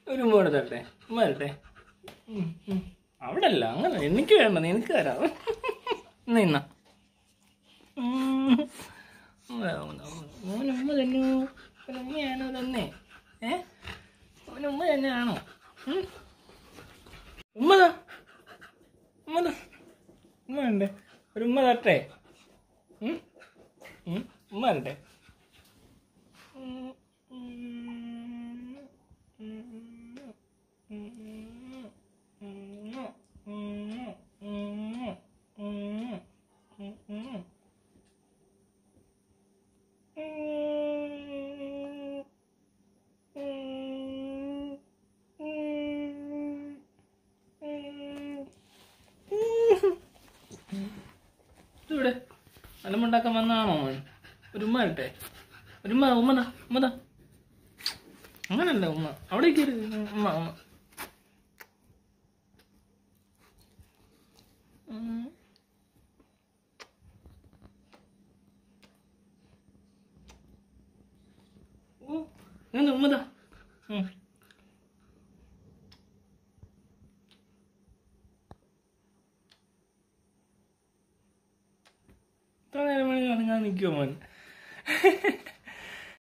ഒരു ഉമ്മ കൂടെ തരട്ടെ ഉമ്മ തരട്ടെ ഉം, ഉം. അവിടെ അല്ല അങ്ങനെ എനിക്ക് വേണ്ട നിനക്ക് തരാം ഇന്ന ഇന്ന ഉം. ഉമ്മ, ഉമ്മ, ഉമ്മ. മോന് ഉമ്മ തന്നു ഒരു ഉമ്മയാണോ തന്നെ ഏ മോന് ഉമ്മ തന്നെയാണോ ഉം? ഉമ്മതാ ഉമ്മതാ ഉമ്മ ഉണ്ട് ഒരു ഉമ്മ തരട്ടെ ഉം? ഉം? ഉമ്മ തരട്ടെ ഉം, ഉം, ഉം, ഉം, ഉം, ഉം, ഉം, ഉം, ഉം. ഇവിടെ അലമുണ്ടാക്കാൻ വന്നാണോ അവൻ ഒരു ഉമ്മ ഇട്ടെ ഒരു ഉമ്മ ഉമ്മതാ ഉമ്മതാ അങ്ങനല്ല ഉമ്മ അവിടെ കയറി ഉമ്മ ഉമ്മ ഉം. ഓ അങ്ങനെ ഉമ്മതാ ഉം. ഇത്ര നേരം വേണമെങ്കിൽ അനങ്ങാൻ നിൽക്കുമോ മോൻ